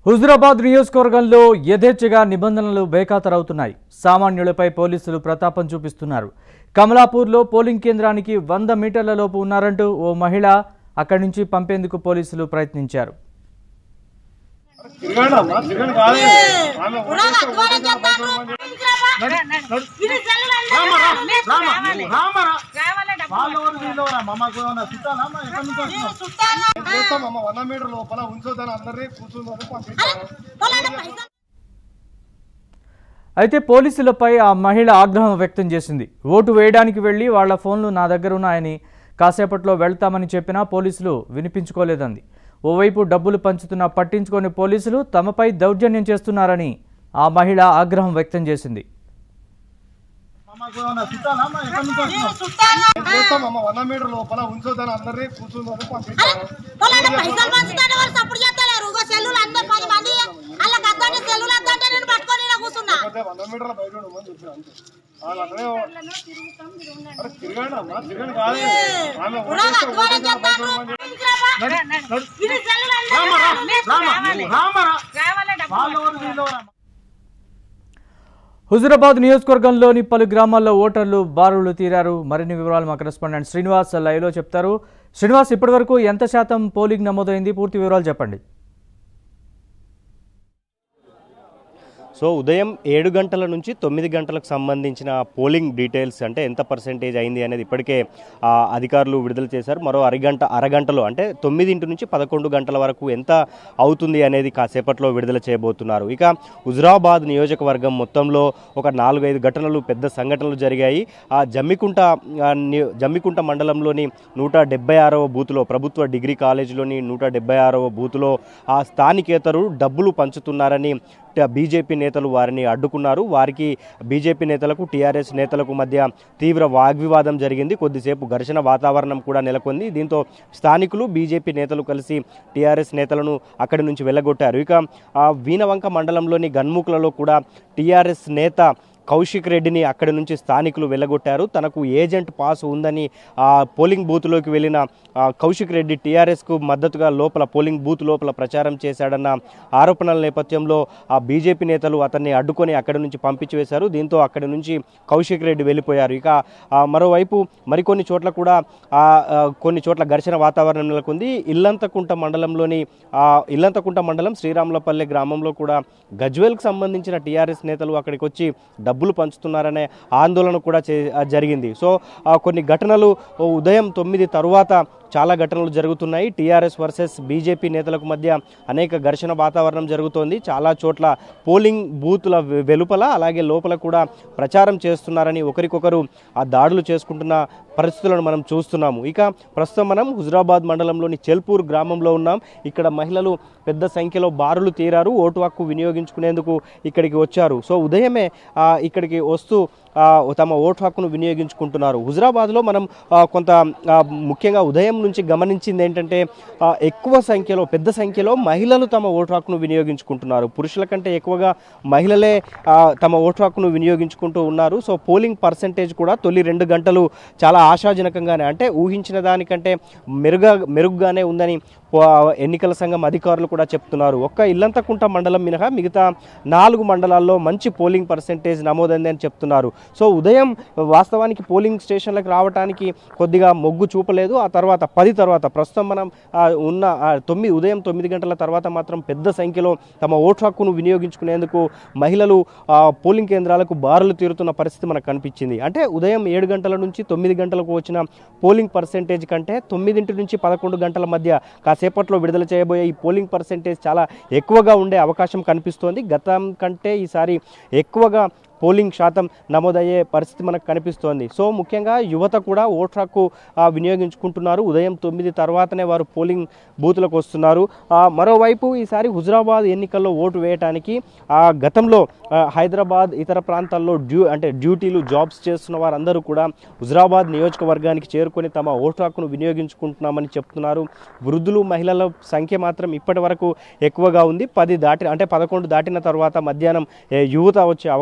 హుజురాబాద్ నియోజకవర్గంలో యథేచ్ఛగా నిబంధనలు బేఖాతరవుతున్నాయి సామాన్యులపై పోలీసులు ప్రతాపం చూపిస్తున్నారు కమలాపూర్లో పోలింగ్ కేంద్రానికి వంద మీటర్ల లోపు ఉన్నారంటూ ఓ మహిళ అక్కడి నుంచి పంపేందుకు పోలీసులు ప్రయత్నించారు తిరగండి అమ్మా తిరగండి కాదు ఆమె ఉడాగా దూరం చేస్తాను ఇది సెల్లులు రామరా వాళ్ళు ఎవరు వీళ్ళు ఎవరు అమ్మా? మాకు ఏమన్నా చుట్టాలా అమ్మా? ఎక్కడి నుంచి వస్తున్నారు? చుట్టాలు చేస్తామమ్మా వంద మీటర్ లోపల ఉంచొద్దని అందరినీ కూర్చుందని పంపిస్తాను పొలాల పైసలు అయితే పోలీసులపై ఆ మహిళ ఆగ్రహం వ్యక్తం చేసింది ఓటు వేయడానికి వెళ్లి వాళ్ళ ఫోన్లు నా దగ్గర ఉన్నాయని కాసేపట్లో వెళ్తామని చెప్పినా పోలీసులు వినిపించుకోలేదంది ఓవైపు డబ్బులు పంచుతున్న పట్టించుకోని పోలీసులు తమపై దౌర్జన్యం చేస్తున్నారని ఆ మహిళ ఆగ్రహం వ్యక్తం చేసింది మాకు ఏమన్నా చుట్టాలా అమ్మా? ఎక్కడి నుంచి వస్తున్నారు? చుట్టాలు చేస్తామమ్మా వంద మీటర్ లోపల ఉంచొద్దని అందరినీ కూర్చుందని పంపిస్తాను పొలాల పైసలు పంచుతాడు వాళ్ళు సప్పుడు చేస్తలేరు ఇగో సెల్లులు అందరు పది మంది వాళ్ళకి అద్దంటే సెల్లులు అద్దంటే నేను పట్టుకొని ఈడ కూర్చున్నా అంటే వంద మీటర్ల బయట ఉండమని చెప్పాను అంతే వాళ్ళు అక్కడే అరే తిరగండి అమ్మా తిరగండి కాదు ఆమె ఉడాగా దూరం చేస్తాను ఇది సెల్లులు రామరా వాళ్ళు ఎవరు వీళ్ళు ఎవరు అమ్మా? హుజురాబాద్ నియోజకవర్గంలోని పలు గ్రామాల్లో ఓటర్లు బారులు తీరారు మరిన్ని వివరాలు మా కరెస్పాండెంట్ శ్రీనివాస్ లైవ్లో చెప్తారు శ్రీనివాస్ ఇప్పటివరకు ఎంత శాతం పోలింగ్ నమోదైంది పూర్తి వివరాలు చెప్పండి సో ఉదయం ఏడు గంటల నుంచి తొమ్మిది గంటలకు సంబంధించిన పోలింగ్ డీటెయిల్స్ అంటే ఎంత పర్సెంటేజ్ అయింది అనేది ఇప్పటికే ఆ, అధికారులు విడుదల చేశారు మరో అరగంట అరగంటలో అంటే తొమ్మిదింటి నుంచి పదకొండు గంటల వరకు ఎంత అవుతుంది అనేది కాసేపట్లో విడుదల చేయబోతున్నారు ఇక హుజురాబాద్ నియోజకవర్గం మొత్తంలో ఒక నాలుగైదు ఘటనలు పెద్ద సంఘటనలు జరిగాయి ఆ జమ్మికుంట ఆ, ని- జమ్మికుంట మండలంలోని నూట డెబ్బై ఆరవ బూత్లో ప్రభుత్వ డిగ్రీ కాలేజీలోని నూట డెబ్బై ఆరవ బూత్లో ఆ స్థానికేతరులు డబ్బులు పంచుతున్నారని ట- బీజేపీ నేతలు వారిని అడ్డుకున్నారు వారికి బీజేపీ నేతలకు టీఆర్ఎస్ నేతలకు మధ్య తీవ్ర వాగ్వివాదం జరిగింది కొద్దిసేపు ఘర్షణ వాతావరణం కూడా నెలకొంది దీంతో స్థానికులు బీజేపీ నేతలు కలిసి టీఆర్ఎస్ నేతలను అక్కడి నుంచి వెళ్ళగొట్టారు ఇక ఆ, వీణవంక మండలంలోని గన్ముకులలో కూడా టీఆర్ఎస్ నేత కౌశిక్ రెడ్డిని అక్కడి నుంచి స్థానికులు వెళ్ళగొట్టారు తనకు ఏజెంట్ పాస్ ఉందని ఆ పోలింగ్ బూత్లోకి వెళ్ళిన ఆ, కౌశిక్ రెడ్డి టీఆర్ఎస్కు మద్దతుగా లోపల పోలింగ్ బూత్ లోపల ప్రచారం చేశాడన్న ఆరోపణల నేపథ్యంలో ఆ బీజేపీ నేతలు అతన్ని అడ్డుకొని అక్కడి నుంచి పంపించి వేశారు దీంతో అక్కడి నుంచి కౌశిక్ రెడ్డి వెళ్ళిపోయారు ఇక ఆ, మరోవైపు మరికొన్ని చోట్ల కూడా ఆ, ఆ, కొన్ని చోట్ల ఘర్షణ వాతావరణం నెలకొంది ఇల్లంతకుంట మండలంలోని ఆ, ఇల్లంతకుంట మండలం శ్రీరాములపల్లె గ్రామంలో కూడా గజ్వేల్కి సంబంధించిన టీఆర్ఎస్ నేతలు అక్కడికి వచ్చి డబ్బులు పంచుతున్నారనే ఆందోళన కూడా చే- ఆ, జరిగింది సో ఆ, కొన్ని ఘటనలు ఓ ఉదయం తొమ్మిది తరువాత చాలా ఘటనలు జరుగుతున్నాయి టీఆర్ఎస్ వర్సెస్ బీజేపీ నేతలకు మధ్య అనేక ఘర్షణ వాతావరణం జరుగుతోంది చాలా చోట్ల పోలింగ్ బూత్ల వె- వెలుపల అలాగే లోపల కూడా ప్రచారం చేస్తున్నారని ఒకరికొకరు ఆ దాడులు చేసుకుంటున్న పరిస్థితులను మనం చూస్తున్నాము ఇక ప్రస్తుతం మనం హుజురాబాద్ మండలంలోని చెల్పూర్ గ్రామంలో ఉన్నాం ఇక్కడ మహిళలు పెద్ద సంఖ్యలో బారులు తీరారు ఓటు హక్కు వినియోగించుకునేందుకు ఇక్కడికి వచ్చారు సో ఉదయమే ఆ, ఇక్కడికి వస్తూ ఆ, తమ ఓటు హక్కును వినియోగించుకుంటున్నారు హుజురాబాద్లో మనం ఆ, కొంత ఆ, ముఖ్యంగా ఉదయం నుంచి గమనించింది ఏంటంటే ఆ, ఎక్కువ సంఖ్యలో పెద్ద సంఖ్యలో మహిళలు తమ ఓటు హక్కును వినియోగించుకుంటున్నారు పురుషుల కంటే ఎక్కువగా మహిళలే ఆ, తమ ఓటు హక్కును వినియోగించుకుంటూ ఉన్నారు సో పోలింగ్ పర్సంటేజ్ కూడా తొలి రెండు గంటలు చాలా ఆశాజనకంగానే అంటే ఊహించిన దానికంటే మెరుగా మెరుగ్గానే ఉందని పో- ఎన్నికల సంఘం అధికారులు కూడా చెప్తున్నారు ఒక్క ఇల్లంతకుంట మండలం మినహా మిగతా నాలుగు మండలాల్లో మంచి పోలింగ్ పర్సంటేజ్ నమోదైంది అని చెప్తున్నారు సో ఉదయం వాస్తవానికి పోలింగ్ స్టేషన్లకు రావడానికి కొద్దిగా మొగ్గు చూపలేదు ఆ తర్వాత పది తర్వాత ప్రస్తుతం మనం ఆ, ఉన్న ఆ, తొమ్మిది ఉదయం తొమ్మిది గంటల తర్వాత మాత్రం పెద్ద సంఖ్యలో తమ ఓటు హక్కును వినియోగించుకునేందుకు మహిళలు ఆ, పోలింగ్ కేంద్రాలకు బారులు తీరుతున్న పరిస్థితి మనకు కనిపించింది అంటే ఉదయం ఏడు గంటల నుంచి తొమ్మిది గంటలకు వచ్చిన పోలింగ్ పర్సెంటేజ్ కంటే తొమ్మిదింటి నుంచి పదకొండు గంటల మధ్య కాసేపట్లో విడుదల చేయబోయే ఈ పోలింగ్ పర్సెంటేజ్ చాలా ఎక్కువగా ఉండే అవకాశం కనిపిస్తోంది గతం కంటే ఈసారి ఎక్కువగా పోలింగ్ శాతం నమోదయ్యే పరిస్థితి మనకు కనిపిస్తోంది సో ముఖ్యంగా యువత కూడా ఓటు హక్కు ఆ, వినియోగించుకుంటున్నారు ఉదయం తొమ్మిది తర్వాతనే వారు పోలింగ్ బూత్లకు వస్తున్నారు ఆ, మరోవైపు ఈసారి హుజురాబాద్ ఎన్నికల్లో ఓటు వేయడానికి ఆ, గతంలో ఆ, హైదరాబాద్ ఇతర ప్రాంతాల్లో డ్యూ అంటే డ్యూటీలు జాబ్స్ చేస్తున్న వారందరూ కూడా హుజురాబాద్ నియోజకవర్గానికి చేరుకొని తమ ఓటు హక్కును వినియోగించుకుంటున్నామని చెప్తున్నారు వృద్ధులు మహిళల సంఖ్య మాత్రం ఇప్పటి వరకు ఎక్కువగా ఉంది పది దాటి అంటే పదకొండు దాటిన తర్వాత మధ్యాహ్నం ఏ, యువత వచ్చే అవకాశం ఉంది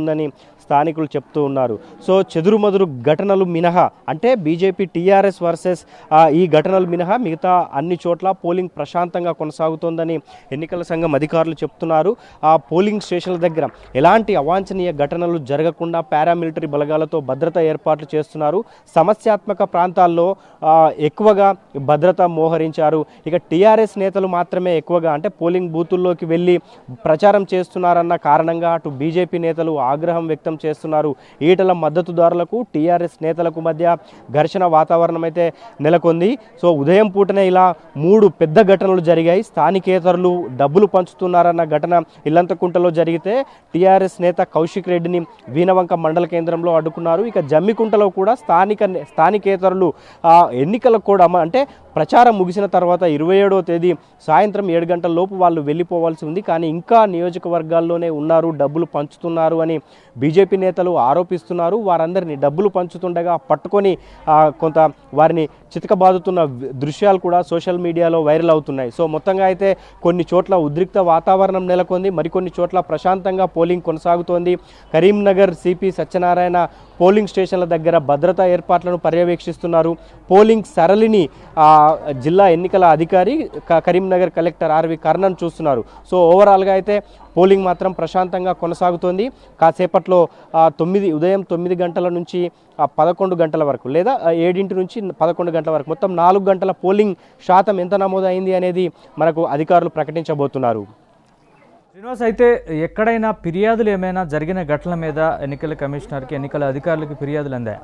జరుగుతుందని స్థానికులు చెప్తూ ఉన్నారు సో చెదురుమదురు ఘటనలు మినహా అంటే బీజేపీ టీఆర్ఎస్ వర్సెస్ ఈ ఘటనలు మినహా మిగతా అన్ని చోట్ల పోలింగ్ ప్రశాంతంగా కొనసాగుతోందని ఎన్నికల సంఘం అధికారులు చెప్తున్నారు ఆ పోలింగ్ స్టేషన్ల దగ్గర ఎలాంటి అవాంఛనీయ ఘటనలు జరగకుండా పారామిలిటరీ బలగాలతో భద్రత ఏర్పాట్లు చేస్తున్నారు సమస్యాత్మక ప్రాంతాల్లో ఆ, ఎక్కువగా భద్రత మోహరించారు ఇక టీఆర్ఎస్ నేతలు మాత్రమే ఎక్కువగా అంటే పోలింగ్ బూతుల్లోకి వెళ్ళి ప్రచారం చేస్తున్నారన్న కారణంగా అటు బీజేపీ నేతలు ఆగ్రహం వ్యక్తం చేస్తున్నారు ఈటల మద్దతుదారులకు టీఆర్ఎస్ నేతలకు మధ్య ఘర్షణ వాతావరణం అయితే నెలకొంది సో ఉదయం పూటనే ఇలా మూడు పెద్ద ఘటనలు జరిగాయి స్థానికేతరులు డబ్బులు పంచుతున్నారన్న ఘటన ఇల్లంతకుంటలో జరిగితే టీఆర్ఎస్ నేత కౌశిక్ రెడ్డిని వీనవంక మండల కేంద్రంలో అడ్డుకున్నారు ఇక జమ్మికుంటలో కూడా స్థానిక స్థానికేతరులు ఆ, ఎన్నికలకు కూడా మ- అంటే ప్రచారం ముగిసిన తర్వాత ఇరవై ఏడవ తేదీ సాయంత్రం ఏడు గంటల లోపు వాళ్ళు వెళ్ళిపోవాల్సి ఉంది కానీ ఇంకా నియోజకవర్గాల్లోనే ఉన్నారు డబ్బులు పంచుతున్నారు అని బీజేపీ నేతలు ఆరోపిస్తున్నారు వారందరినీ డబ్బులు పంచుతుండగా పట్టుకొని ఆ, కొంత వారిని చితకబాదుతున్న వి- దృశ్యాలు కూడా సోషల్ మీడియాలో వైరల్ అవుతున్నాయి సో మొత్తంగా అయితే కొన్ని చోట్ల ఉద్రిక్త వాతావరణం నెలకొంది మరికొన్ని చోట్ల ప్రశాంతంగా పోలింగ్ కొనసాగుతోంది కరీంనగర్ సిపి సత్యనారాయణ పోలింగ్ స్టేషన్ల దగ్గర భద్రతా ఏర్పాట్లను పర్యవేక్షిస్తున్నారు పోలింగ్ సరళిని ఆ, జిల్లా ఎన్నికల అధికారి క- కరీంనగర్ కలెక్టర్ ఆర్వి కర్ణన్ చూస్తున్నారు సో ఓవరాల్గా అయితే పోలింగ్ మాత్రం ప్రశాంతంగా కొనసాగుతోంది కాసేపట్లో ఆ, తొమ్మిది ఉదయం తొమ్మిది గంటల నుంచి ఆ, పదకొండు గంటల వరకు లేదా ఆ, ఏడింటి నుంచి పదకొండు గంటల వరకు మొత్తం నాలుగు గంటల పోలింగ్ శాతం ఎంత నమోదైంది అనేది మనకు అధికారులు ప్రకటించబోతున్నారు శ్రీనివాస్ అయితే ఎక్కడైనా ఫిర్యాదులు ఏమైనా జరిగిన ఘటనల మీద ఎన్నికల కమిషనర్కి ఎన్నికల అధికారులకు ఫిర్యాదులు అందాయా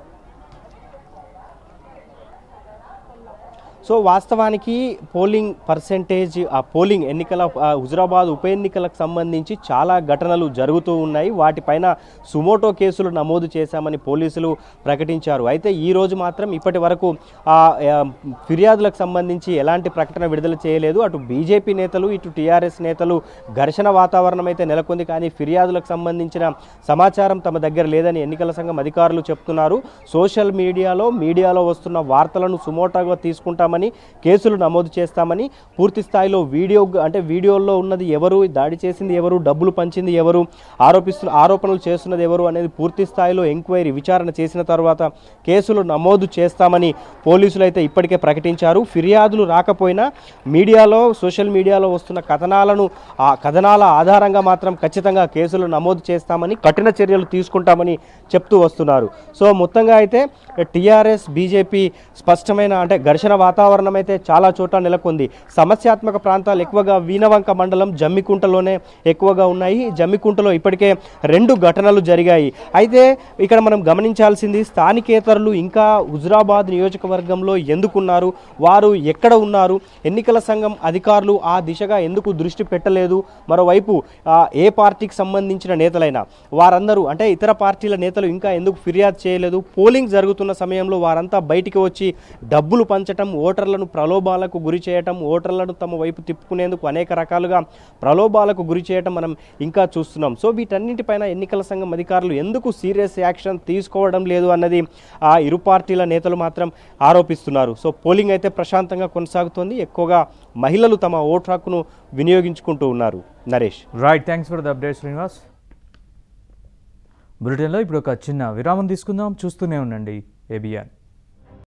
సో వాస్తవానికి పోలింగ్ పర్సెంటేజ్ ఆ పోలింగ్ ఎన్నికల ఆ, హుజరాబాద్ ఉప ఎన్నికలకు సంబంధించి చాలా ఘటనలు జరుగుతూ ఉన్నాయి వాటిపైన సుమోటో కేసులు నమోదు చేశామని పోలీసులు ప్రకటించారు అయితే ఈ రోజు మాత్రం ఇప్పటి వరకు ఆ, ఆ, ఫిర్యాదులకు సంబంధించి ఎలాంటి ప్రకటన విడుదల చేయలేదు అటు బీజేపీ నేతలు ఇటు టీఆర్ఎస్ నేతలు ఘర్షణ వాతావరణం అయితే నెలకొంది కానీ ఫిర్యాదులకు సంబంధించిన సమాచారం తమ దగ్గర లేదని ఎన్నికల సంఘం అధికారులు చెప్తున్నారు సోషల్ మీడియాలో మీడియాలో వస్తున్న వార్తలను సుమోటాగా తీసుకుంటామని కేసులు నమోదు చేస్తామని పూర్తి స్థాయిలో వీడియో అంటే వీడియోల్లో ఉన్నది ఎవరు దాడి చేసింది ఎవరు డబ్బులు పంచింది ఎవరు ఆరోపిస్తున్న ఆరోపణలు చేస్తున్నది ఎవరు అనేది పూర్తి స్థాయిలో ఎంక్వైరీ విచారణ చేసిన తర్వాత కేసులు నమోదు చేస్తామని పోలీసులు అయితే ఇప్పటికే ప్రకటించారు ఫిర్యాదులు రాకపోయినా మీడియాలో సోషల్ మీడియాలో వస్తున్న కథనాలను ఆ కథనాల ఆధారంగా మాత్రం ఖచ్చితంగా కేసులు నమోదు చేస్తామని కఠిన చర్యలు తీసుకుంటామని చెప్తూ వస్తున్నారు సో మొత్తంగా అయితే టీఆర్ఎస్ బీజేపీ స్పష్టమైన అంటే ఘర్షణ వాతావరణం అయితే చాలా చోట్ల నెలకొంది సమస్యాత్మక ప్రాంతాలు ఎక్కువగా వీనవంక మండలం జమ్మికుంటలోనే ఎక్కువగా ఉన్నాయి ఈ జమ్మికుంటలో ఇప్పటికే రెండు ఘటనలు జరిగాయి అయితే ఇక్కడ మనం గమనించాల్సింది స్థానికేతరులు ఇంకా హుజురాబాద్ నియోజకవర్గంలో ఎందుకున్నారు వారు ఎక్కడ ఉన్నారు ఎన్నికల సంఘం అధికారులు ఆ దిశగా ఎందుకు దృష్టి పెట్టలేదు మరోవైపు ఆ, ఏ పార్టీకి సంబంధించిన నేతలైనా వారందరూ అంటే ఇతర పార్టీల నేతలు ఇంకా ఎందుకు ఫిర్యాదు చేయలేదు పోలింగ్ జరుగుతున్న సమయంలో వారంతా బయటికి వచ్చి డబ్బులు పంచటం ఓటర్లను ప్రలోభాలకు గురి చేయటం ఓటర్లను తమ వైపు తిప్పుకునేందుకు అనేక రకాలుగా ప్రలోభాలకు గురి చేయటం మనం ఇంకా చూస్తున్నాం సో వీటన్నిటిపైన ఎన్నికల సంఘం అధికారులు ఎందుకు సీరియస్ యాక్షన్ తీసుకోవడం లేదు అన్నది ఆ ఇరు పార్టీల నేతలు మాత్రం ఆరోపిస్తున్నారు సో పోలింగ్ అయితే ప్రశాంతంగా కొనసాగుతోంది ఎక్కువగా మహిళలు తమ ఓటు హక్కును వినియోగించుకుంటూ ఉన్నారు Naresh right thanks for the update Srinivas బులెటిన్లో ఇప్పుడు ఒక చిన్న విరామం తీసుకుందాం చూస్తూనే ఉండండి ఏబిఎన్